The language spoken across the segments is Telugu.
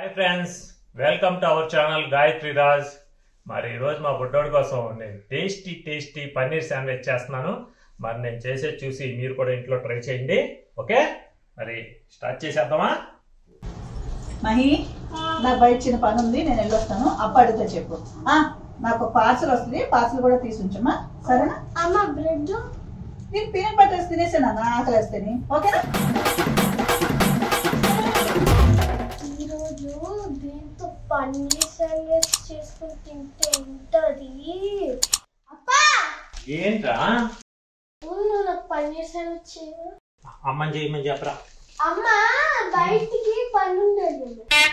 Hi friends welcome to our channel Gayathri Raj మరి ఈరోజు మా బుడ్డోడి కోసం నేను టేస్టీ టేస్టీ పన్నీర్ శాండ్విచ్ చేస్తున్నాను మరి నేను చేసేది చూసి మీరు కూడా ఇంట్లో ట్రై చేయండి ఓకే మరి స్టార్ట్ చేసేద్దామా మహి నాకు బయట చిన్న పని ఉంది నేను వెళ్ళొస్తాను అప్ప అడిగితే చెప్పు ఆ, నాకు పార్సల్ వస్తుంది పార్సల్ కూడా తీసి ఉంచమ్మా సరేనా అమ్మ బ్రెడ్ నేను పీనట్ బటర్ తినేసాను అన్న ఆకలి వేస్తేని ఓకేనా ఈరోజు దీంతో పన్నీర్ శాండ్విచ్ చేసుకుని తింటే ఉంటది అప్పా ఏంట్రా నువ్వు నాకు పన్నీర్ శాండ్విచ్ చేయు. అమ్మని చేయమని చెప్పరా అమ్మ బయటికి పని ఉండదు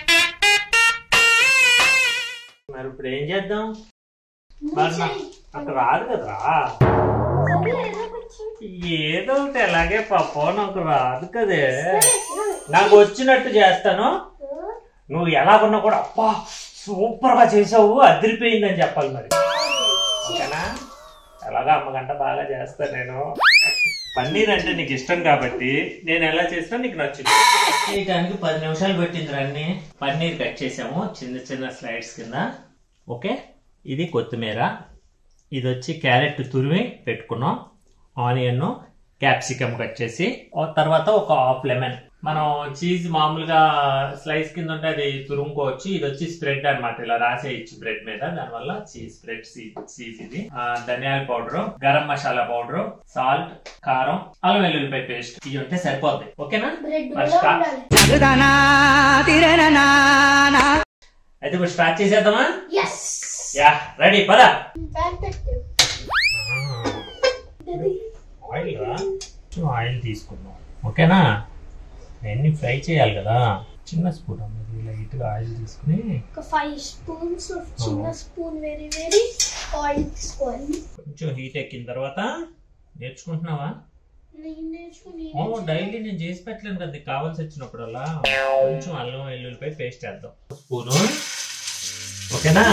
మరి ఇప్పుడు ఏం చేద్దాం నువ్వు మరి నా- చెయ్యి. అక్కడ రాదు కదరా సరే, ఏదో ఒకటి చెయ్యి. ఏదో ఒకటి ఎలాగే పాప నాకు రాదు కదే సరే, సరే. నాకు వచ్చినట్టు చేస్తాను నువ్వు ఎలాగున్నా కూడా అబ్బా సూపర్ గా చేసావు అదిరిపోయిందని చెప్పాలి మరి ఓకేనా ఎలాగా అమ్మగంట బాగా చేస్తా నేను పన్నీర్ అంటే నీకు ఇష్టం కాబట్టి నేను ఎలా చేసినా నీకు నచ్చింది చేయడానికి పది నిమిషాలు పెట్టింది అన్ని పన్నీర్ కట్ చేసాము చిన్న చిన్న స్లైడ్స్ కింద ఓకే ఇది కొత్తిమీర ఇది వచ్చి క్యారెట్ తురిమి పెట్టుకున్నాం ఆనియన్ క్యాప్సికమ్ కట్ చేసి ఆ తర్వాత ఒక హాఫ్ లెమన్ మనం చీజ్ మామూలుగా స్లైస్ కింద ఉంటే అది తురుముకోవచ్చు ఇది వచ్చి స్ప్రెడ్ అన్నమాట ఇలా రాసేయచ్చు బ్రెడ్ మీద దానివల్ల చీజ్ స్ప్రెడ్ చీజ్ ఇది ఆ, ధనియాల powder garam masala powder salt కారం అల్లం వెల్లుల్లిపాయ పేస్ట్ ఇవి ఉంటే సరిపోద్ది ఓకేనా బ్రెడ్ మరి కూడా స్టార్ట్ ఉండాలి అయితే ఇప్పుడు స్టార్ట్ చేసేద్దామా ఎస్ యా రెడీ పదా ప్యాన్ పెట్టు ఆయిల్ రా ఆయిల్ తీసుకుందాం ఓకేనా అన్ని ఫ్రై చేయాలి కదా చిన్న స్పూన్ అన్నది లైట్గా ఆయిల్ తీసుకుని ఒక ఫైవ్ స్పూన్స్ చిన్న స్పూన్ వెరీ వెరీ ఆయిల్ తీసుకోవాలి కొంచెం హీట్ ఎక్కిన తర్వాత నేర్చుకుంటున్నావా నేను నేర్చుకుని ఓ డైలీ నేను చేసి పెట్టలేను కదా నీకు కావాల్సి వచ్చినప్పుడల్లా కొంచెం అల్లం వెల్లుల్లిపై పేస్ట్ వేద్దాం స్పూను ఓకేనా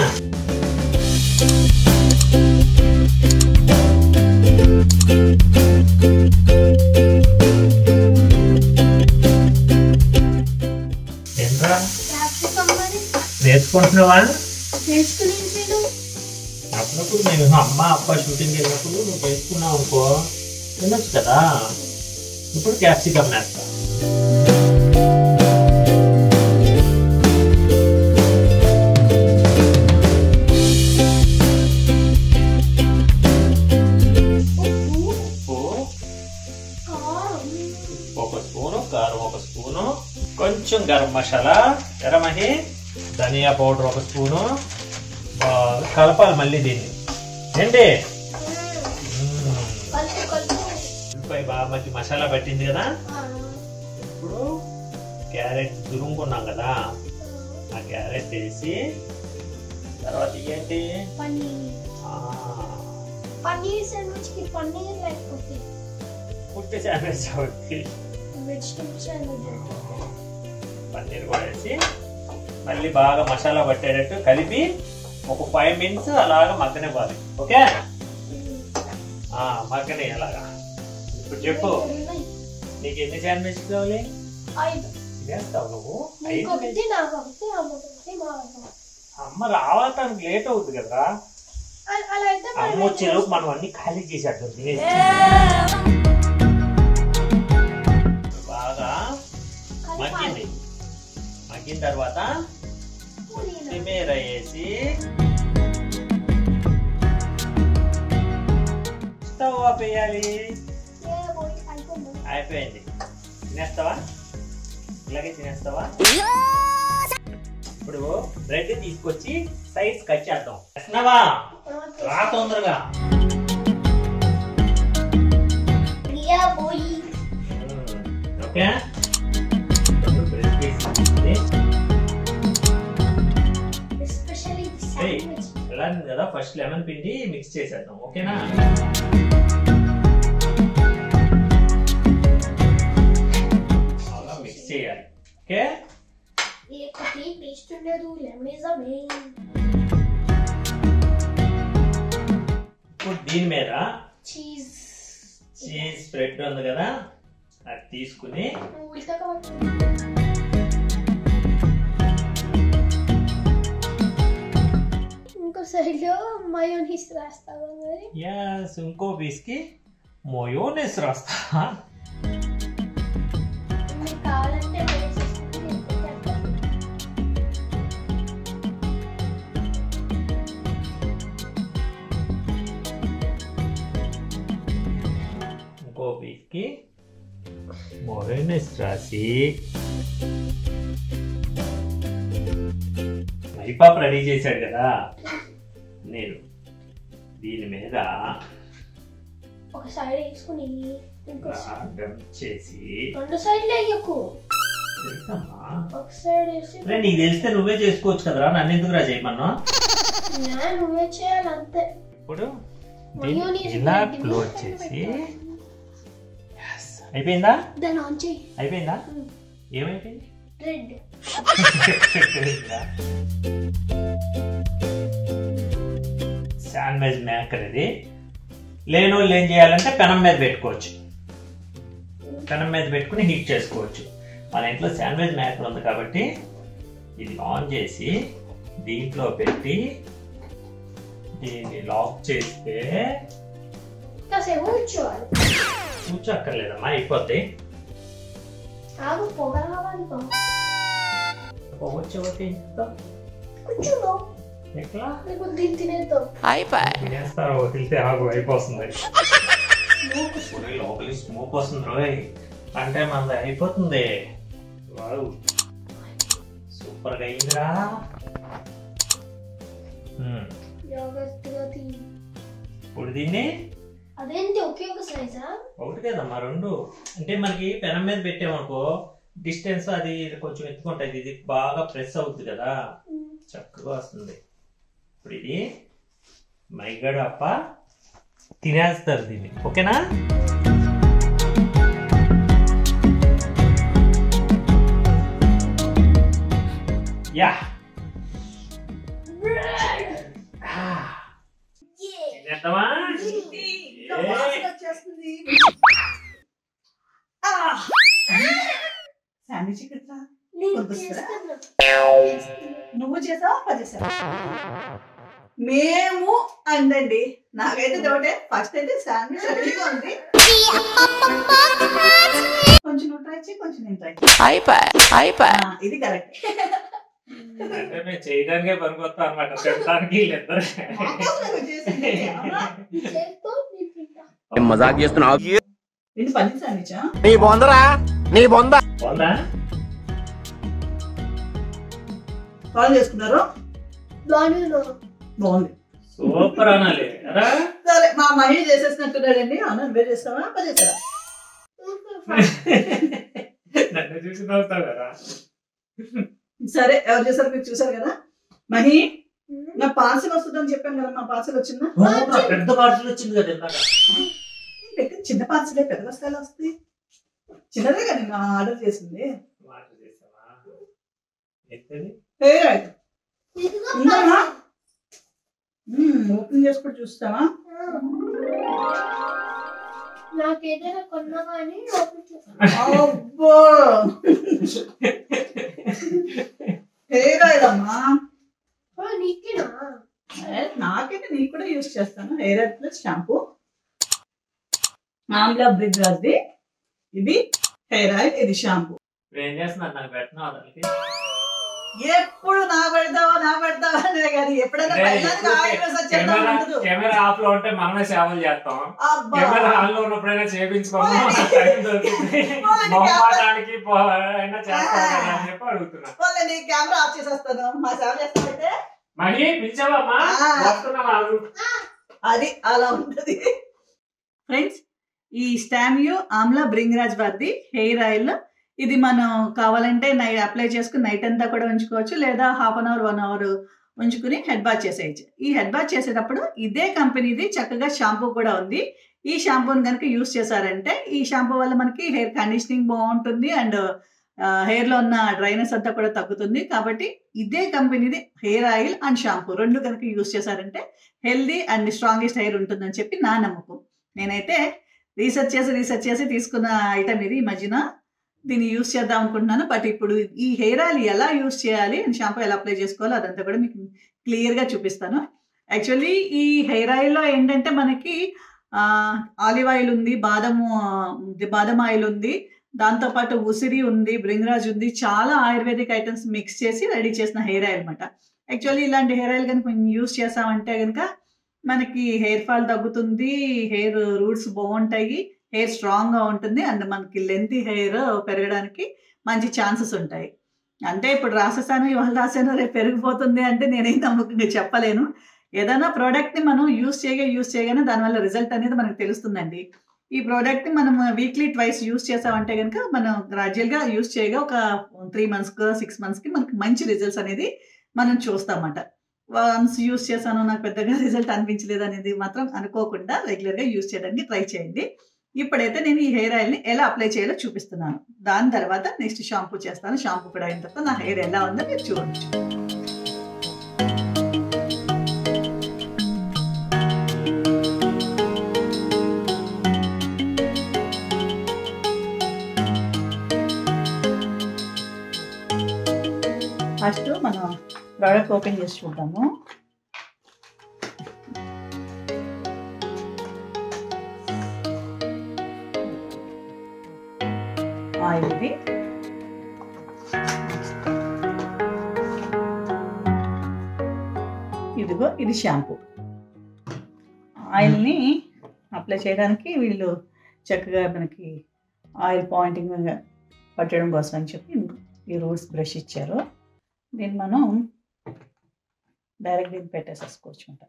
ఏంట్రా క్యాప్సికమ్ మరి నేర్చుకుంటున్నావా నేర్చుకుని నేను అప్పుడప్పుడు నేను అమ్మ అప్ప షూటింగ్ వెళ్ళినప్పుడు నువ్వు చేసుకున్నావు అనుకో తినొచ్చు కదా ఇప్పుడు క్యాప్సికమ్ వేస్తా ఉప్పు ఉప్పు కారం ఒక స్పూను కారం ఒక స్పూను కొంచెం గరం మసాలా ఎర్రమహి ధనియా పౌడర్ ఒక స్పూను బాగా కలపాలి మళ్ళీ దీన్ని ఏంటి మ్మ్. కలుపు కలుపు ఉల్లిపాయ బాగా మంచి మసాలా పట్టింది కదా ఆ, ఇప్పుడు క్యారెట్ తురుముకున్నాం కదా ఆ క్యారెట్ వేసి తర్వాత ఏంటి పన్నీర్ ఆ, పన్నీర్ శాండ్విచ్ కి పన్నీర్ లేకపోతే పుట్టి శాండ్విచ్ అవుతుంది వెజిటబుల్ శాండ్విచ్ పన్నీర్ కూడా వేసి మళ్ళీ బాగా మసాలా పట్టేటట్టు కలిపి ఒక ఫైవ్ మినిట్స్ అలాగా మగ్గనివ్వాలి ఓకే ఆ, మగ్గని అలాగా ఇప్పుడు చెప్పు నీకు ఎన్ని శాండ్విచ్ కావాలి ఐదు ఇదేస్తావు నువ్వు ఐదు నీకొకటి నాకొకటి అమ్మకొకటి మా అమ్మ అమ్మ రావటానికి లేట్ అవుతుంది కదా అ- అలా అయితే మరి అమ్మ వచ్చేలోపు మనం అన్ని ఖాళీ చేసేద్దాం తినేసి బాగా కలపాలి. మగ్గింది మగ్గిన తర్వాత పుదీనా. కొత్తిమీర వేసి స్టవ్ ఆపేయాలి ఏ పోయి అయిపోయింది. అయిపోయింది తినేస్తావా ఇలాగే తినేస్తావా ఇప్పుడు బ్రెడ్ తీసుకొచ్చి సైజ్ కట్ చేద్దాం వేస్తున్నావా రా తొందరగా ఏ పోయి ఓకే ఇప్పుడు బ్రెడ్ తీసుకుంది ఎస్పెషల్లీ ఏయ్, శాండ్విచ్ ఎలా ఉంది కదా ఫస్ట్ లెమన్ పిండి మిక్స్ చేసేద్దాం ఓకేనా బాగా మిక్స్ చేయాలి ఓకే ఏ ఒకటి టేస్ట్ ఉండదు లెమన్ ఇస్ ద మెయిన్ ఇప్పుడు దీని మీద చీజ్ చీజ్ స్ప్రెడ్ ఉంది కదా అది తీసుకుని ఉల్టా కాబట్టి ఇంకో సైడ్ లో మయోనీస్ రాస్తావా మరి ఎస్ ఇంకో పీస్కి మయోనెస్ రాస్తా మీకు కావాలంటే వేసేసుకుని తింటే ఇంకో పీస్కి మయోనెస్ రాసి మైపాప్ రెడీ చేశాడు కదా నేను దీని మీద ఒక సైడ్ వేసుకుని ఇంకో సైడ్ రాగం చేసి రెండు సైడ్లు వేయకు తెలుసమ్మా? ఒక సైడ్ వేసి రే, నీకు తెలిస్తే నువ్వే చేసుకోవచ్చు కదరా నన్ను ఎందుకు రా చేయమన్నా నా నువ్వే చేయాలి అంతే ఇప్పుడు దీన్ని మయోనీస్ ఇలా బ్రెడ్ క్లోజ్ మీద చేసి పెట్టాలి. Yes. అయిపోయిందా దాన్ని ఆన్ చేయి అయిపోయిందా ఏమైపోయింది రెడ్ శాండ్విచ్ మేకర్ ఇది లేని వాళ్ళు ఏం చేయాలంటే పెనం మీద పెట్టుకోవచ్చు పెనం మీద పెట్టుకుని హీట్ చేసుకోవచ్చు మన ఇంట్లో శాండ్విచ్ మేకర్ ఉంది కాబట్టి ఇది ఆన్ చేసి దీంట్లో పెట్టి దీన్ని లాక్ చేస్తే కాసేపు కూర్చోవాలి కూర్చోక్కర్లేదమ్మా అయిపోద్ది కాదు పొగ రావాలి బా. వచ్చే కూర్చున్నావు ఎట్లా నీకు దీన్ని తినేద్దాం తినేస్తారు తింటే ఆగు అయిపోతుంది ఒరేయ్, లోపలి స్మోక్ వస్తుంది రోయ్ అంటే మనది అయిపోతుంది వావ్ సూపర్ గా అయిందిరా మ్మ్. జాగ్రత్తగా తిని ఇప్పుడు దీన్ని అదేంటి ఒకే ఒక సైజా ఒకటి కదమ్మా రెండు అంటే మనకి పెనం మీద పెట్టామనుకో డిస్టెన్స్ అది ఇది కొంచెం ఎత్తుకుంటుంది ఇది బాగా ప్రెస్ అవుతుంది కదా చక్కగా వస్తుంది ఇప్పుడు ఇది మైగడ అప్ప తినేస్తారు దీన్ని ఓకేనా యా తినేద్దామా ఇంకా వాసన వచ్చేస్తుంది. ఆ! శాండ్విచ్ ఇక్కడ నేను వద్దురా? చేస్తున్నా నువ్వు చేసావా అప్ప చేసావా మేము అందండి నాకైతే డౌటే ఫస్ట్ అయితే శాండ్విచ్ రెడీగా ఉంది కొంచెం నువ్వు ట్రై చేయి కొంచెం నేను ట్రై చేయి ఇది కరెక్ట్ అంటే మేము చేయడానికే పనికొస్తాం అనమాట తినడానికి వీళ్ళిద్దరు చేసింది అవునా? చేత్తో నేను తింటా ఏం మజాక్ చేస్తున్నావు ఇది పన్నీర్ శాండ్విచా నీ బొందరా నీ బొంద బాగుందా కాల్ చేసుకున్నారు బాగుంది బాగుంది సూపర్ అనాలి కదా సరే మా మహి చేసేసినట్టున్నాడండి అవునా నువ్వే చేస్తావా అప్ప చేస్తావా నన్ను చూసి నవ్వుతావు కదా సరే ఎవరు చేశారు మీరు చూసారు కదా మహి నా పార్సల్ వస్తుందని చెప్పాను కదా మా పార్సల్ వచ్చిందా ఓ, పెద్ద పార్సల్ వచ్చింది కదా ఇందాక పెద్ద చిన్న పార్సలే పెద్ద వస్తాలు వస్తాయి చిన్నదే కదా నేను ఆర్డర్ చేసింది మాట చేసావా ఎత్తది ఏ రైట్ ఉందమ్మా ఓపెన్ చేసుకొని చూస్తావా నాకేదైనా కొన్నా కానీ ఓపెన్ చేస్తాను అబ్బో హెయిర్ ఆయిల్ అమ్మా నీకేనా ఏ, నాకైతే నీకు కూడా యూస్ చేస్తాను hair oil plus shampoo amla బ్రిడ్ రాజ్ది ఇది హెయిర్ ఆయిల్ ఇది షాంపూ ఇప్పుడు ఏం చేస్తున్నారు నాకు పెట్టినా అతనికి ఎప్పుడు నా పెడతావా నా పెడతావా అనే కానీ ఎప్పుడైనా పెళ్ళానికి ఆయిల్ వేసి వచ్చేద్దాం కెమెరా ఉండదు. కెమెరా ఆఫ్ లో ఉంటే మనమే సేవలు చేస్తాం అబ్బా కెమెరా ఆన్ లో ఉన్నప్పుడైనా చేపించుకోము టైం దొరుకుతుంది పోనీ మొహమాటానికి పో- అయినా చేస్తాం కదా అని చెప్పి అడుగుతున్నా పోనీ నీ కెమెరా ఆఫ్ చేసేస్తాను మా సేవ చేస్తానంటే మహి పిలిచావమ్మా ఆ. వస్తున్నా ఆగు. అది అలా ఉంటది ఫ్రెండ్స్ ఈ స్టామ్యూ ఆమ్లా బ్రింగ్రాజ్ వారిది హెయిర్ ఆయిల్ ఇది మనం కావాలంటే నై అప్లై చేసుకుని నైట్ అంతా కూడా ఉంచుకోవచ్చు లేదా half an hour one hour ఉంచుకుని హెడ్ బాత్ చేసేయచ్చు ఈ హెడ్ బాత్ చేసేటప్పుడు ఇదే కంపెనీది చక్కగా షాంపూ కూడా ఉంది ఈ షాంపూని కనుక యూస్ చేశారంటే ఈ షాంపూ వల్ల మనకి హెయిర్ కండిషనింగ్ బాగుంటుంది అండ్ హెయిర్లో ఉన్న డ్రైనెస్ అంతా కూడా తగ్గుతుంది కాబట్టి ఇదే కంపెనీది హెయిర్ ఆయిల్ అండ్ షాంపూ రెండు కనుక యూస్ చేశారంటే హెల్దీ అండ్ స్ట్రాంగెస్ట్ హెయిర్ ఉంటుందని చెప్పి నా నమ్మకం నేనైతే రీసెర్చ్ చేసి రీసెర్చ్ చేసి తీసుకున్న ఐటమ్ ఇది ఈ మధ్యన దీన్ని యూస్ చేద్దాం అనుకుంటున్నాను బట్ ఇప్పుడు ఈ హెయిర్ ఆయిల్ ఎలా యూస్ చేయాలి అండ్ షాంపూ ఎలా అప్లై చేసుకోవాలో అదంతా కూడా మీకు క్లియర్గా చూపిస్తాను యాక్చువల్లీ ఈ హెయిర్ ఆయిల్లో ఏంటంటే మనకి ఆ, ఆలివ్ ఆయిల్ ఉంది బాదము ఆ, ఇది బాదం ఆయిల్ ఉంది దాంతోపాటు ఉసిరి ఉంది బ్రింగ్రాజ్ ఉంది చాలా ఆయుర్వేదిక్ ఐటమ్స్ మిక్స్ చేసి రెడీ చేసిన హెయిర్ ఆయిల్ అనమాట యాక్చువల్లీ ఇలాంటి హెయిర్ ఆయిల్ కనుక మనం యూస్ చేసామంటే కనుక మనకి హెయిర్ ఫాల్ తగ్గుతుంది హెయిర్ రూట్స్ బాగుంటాయి హెయిర్ స్ట్రాంగ్గా ఉంటుంది అండ్ మనకి లెంతీ హెయిర్ పెరగడానికి మంచి ఛాన్సెస్ ఉంటాయి అంటే ఇప్పుడు రాసేసాను ఇవాళ రాసాను రేపు పెరిగిపోతుంది అంటే నేనేం నమ్మకంగా చెప్పలేను ఏదైనా ప్రోడక్ట్ని మనం యూస్ చేయగా యూస్ చేయగానే దానివల్ల రిజల్ట్ అనేది మనకు తెలుస్తుందండి ఈ ప్రోడక్ట్ని మనం వీక్లీ ట్వైస్ యూస్ చేసామంటే కనుక మనం గ్రాడ్యువల్గా యూస్ చేయగా ఒక త్రీ మంత్స్కి సిక్స్ మంత్స్కి మనకి మంచి రిజల్ట్స్ అనేది మనం చూస్తామన్నమాట వన్స్ యూస్ చేశాను నాకు పెద్దగా రిజల్ట్ అనిపించలేదు అనేది మాత్రం అనుకోకుండా రెగ్యులర్గా యూస్ చేయడానికి ట్రై చేయండి ఇప్పుడైతే నేను ఈ హెయిర్ ఆయిల్ని ఎలా అప్లై చేయాలో చూపిస్తున్నాను దాని తర్వాత నెక్స్ట్ షాంపూ చేస్తాను షాంపూ కూడా అయిన తర్వాత నా హెయిర్ ఎలా ఉందో మీరు చూడొచ్చు ఫస్ట్ మనం ప్రోడక్ట్ ఓపెన్ చేసి చూద్దాము ఆయిల్ ఇది ఇదిగో ఇది షాంపూ ఆయిల్ని అప్లై చేయడానికి వీళ్ళు చక్కగా మనకి ఆయిల్ పాయింటింగ్ పట్టడం కోసం అని చెప్పి ఈ రూట్స్ బ్రష్ ఇచ్చారు దీన్ని మనం డైరెక్ట్ దీన్ని పెట్టేసేసుకోవచ్చు అంట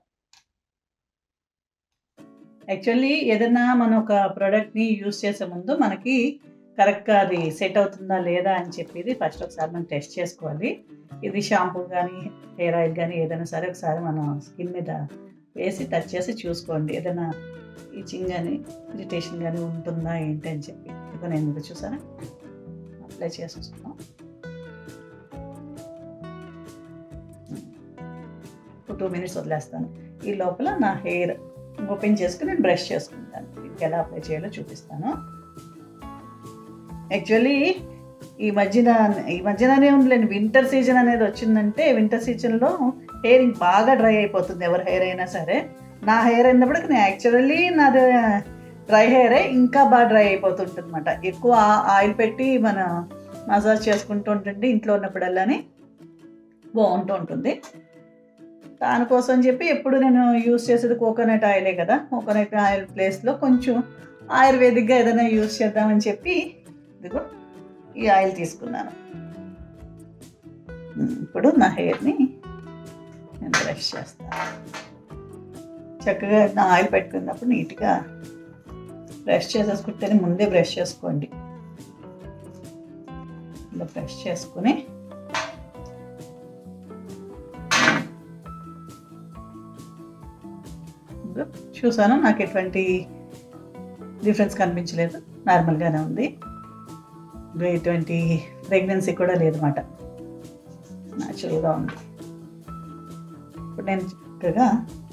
యాక్చువల్లీ ఏదైనా మనం ఒక ప్రోడక్ట్ని యూస్ చేసే ముందు మనకి కరెక్ట్గా అది సెట్ అవుతుందా లేదా అని చెప్పేది ఫస్ట్ ఒకసారి మనం టెస్ట్ చేసుకోవాలి ఇది షాంపూ కానీ హెయిర్ ఆయిల్ కానీ ఏదైనా సరే ఒకసారి మనం స్కిన్ మీద వేసి టచ్ చేసి చూసుకోండి ఏదైనా ఈచింగ్ కానీ ఇరిటేషన్ కానీ ఉంటుందా ఏంటి అని చెప్పి ఇక నేను ఇది చూసారా అప్లై చేసేస్తున్నాం ఒక టూ మినిట్స్ వదిలేస్తాను ఈ లోపల నా హెయిర్ ఓపెన్ చేసుకుని నేను బ్రష్ చేసుకుంటాను ఇంకా ఎలా అప్లై చేయాలో చూపిస్తాను యాక్చువల్లీ ఈ మధ్యన ఈ మధ్యననే ఉందిలేండి వింటర్ సీజన్ అనేది వచ్చిందంటే వింటర్ సీజన్లో హెయిర్ ఇంక బాగా డ్రై అయిపోతుంది ఎవరి హెయిర్ అయినా సరే నా హెయిర్ అయినప్పటికి నేను యాక్చువల్లీ నాది డ్రై హెయిరే ఇంకా బాగా డ్రై అయిపోతుంటుంది అనమాట ఎక్కువ ఆయిల్ పెట్టి మన మసాజ్ చేసుకుంటూ ఉంటుంది ఇంట్లో ఉన్నప్పుడల్లానే బాగుంటూ ఉంటుంది దానికోసం చెప్పి ఎప్పుడు నేను యూస్ చేసేది కోకోనట్ ఆయిలే కదా కోకోనట్ ఆయిల్ ప్లేస్లో కొంచెం ఆయుర్వేదిక్గా ఏదైనా యూస్ చేద్దామని చెప్పి ఇదిగో ఈ ఆయిల్ తీసుకున్నాను ఉమ్, ఇప్పుడు నా హెయిర్ని నేను బ్రష్ చేస్తాను చక్కగా నా ఆయిల్ పెట్టుకున్నప్పుడు నీట్గా బ్రష్ చేసేసుకుంటేనే ముందే బ్రష్ చేసుకోండి ఇలా బ్రష్ చేసుకుని ఇదిగో చూసాను నాకు ఎటువంటి డిఫరెన్స్ కనిపించలేదు నార్మల్గానే ఉంది ఇంకా ఎటువంటి ప్రెగ్నెన్సీ కూడా లేదన్నమాట న్యాచురల్గా ఉంది ఇప్పుడు నేను చక్కగా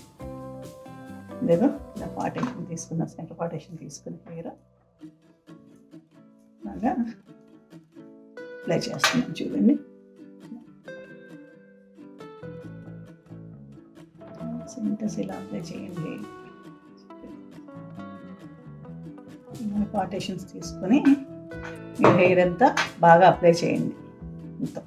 లేదు ఇలా పాటేషన్ తీసుకున్న సెంటర్ పాటేషన్ తీసుకుని హెయిర్ బాగా అప్లై చేస్తున్నాను చూడండి సెంటర్స్ ఇలా అప్లై చేయండి పాటేషన్స్ తీసుకొని మీ హెయిర్ అంతా బాగా అప్లై చేయండి మొత్తం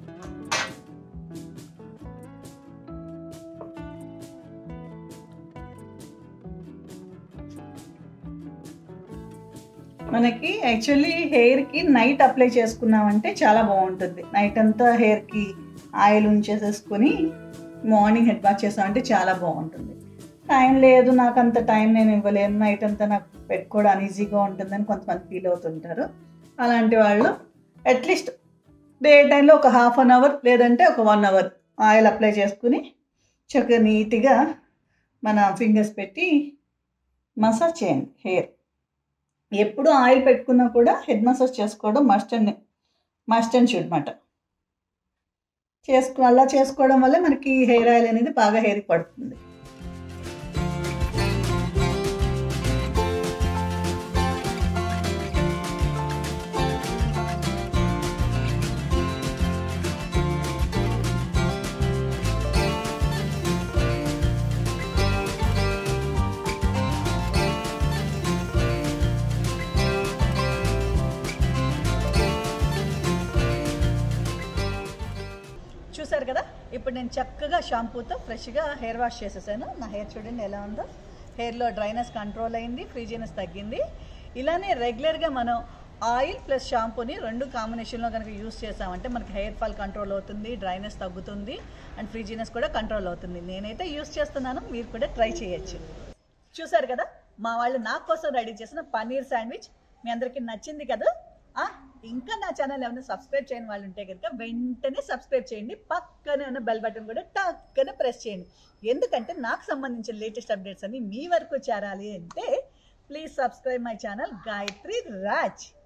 మనకి యాక్చువల్లీ హెయిర్కి నైట్ అప్లై చేసుకున్నామంటే చాలా బాగుంటుంది నైట్ అంతా హెయిర్కి ఆయిల్ ఉంచేసేసుకొని మార్నింగ్ హెడ్ వాష్ చేసామంటే చాలా బాగుంటుంది టైం లేదు నాకు అంత టైం నేను ఇవ్వలేను నైట్ అంతా నాకు పెట్టుకోవడం అన్ఈజీగా ఉంటుందని కొంతమంది ఫీల్ అవుతుంటారు అలాంటి వాళ్ళు అట్లీస్ట్ డే టైంలో ఒక హాఫ్ అన్ అవర్ లేదంటే ఒక వన్ అవర్ ఆయిల్ అప్లై చేసుకుని చక్కగా నీట్గా మన ఫింగర్స్ పెట్టి మసాజ్ చేయండి హెయిర్ ఎప్పుడు ఆయిల్ పెట్టుకున్నా కూడా హెడ్ మసాజ్ చేసుకోవడం must and must and should మాట చేసుకో అలా చేసుకోవడం వల్ల మనకి హెయిర్ ఆయిల్ అనేది బాగా హెయిర్ పడుతుంది ఇప్పుడు నేను చక్కగా షాంపూతో ఫ్రెష్గా హెయిర్ వాష్ చేసేసాను నా హెయిర్ చూడండి ఎలా ఉందో హెయిర్లో డ్రైనెస్ కంట్రోల్ అయింది ఫ్రీజీనెస్ తగ్గింది ఇలానే రెగ్యులర్గా మనం ఆయిల్ ప్లస్ షాంపూని రెండు కాంబినేషన్లో కనుక యూస్ చేసామంటే మనకి హెయిర్ ఫాల్ కంట్రోల్ అవుతుంది డ్రైనెస్ తగ్గుతుంది అండ్ ఫ్రీజీనెస్ కూడా కంట్రోల్ అవుతుంది నేనైతే యూస్ చేస్తున్నాను మీరు కూడా ట్రై చేయొచ్చు చూసారు కదా మా వాళ్ళు నా కోసం రెడీ చేసిన పన్నీర్ శాండ్విచ్ మీ అందరికీ నచ్చింది కదా ఆ, ఇంకా నా ఛానల్ ఏమైనా సబ్స్క్రైబ్ చేయని వాళ్ళు ఉంటే కనుక వెంటనే సబ్స్క్రైబ్ చేయండి పక్కనే ఉన్న బెల్ బటన్ కూడా టక్కన ప్రెస్ చేయండి ఎందుకంటే నాకు సంబంధించిన లేటెస్ట్ అప్డేట్స్ అన్ని మీ వరకు చేరాలి అంటే please subscribe my channel Gayathri Raj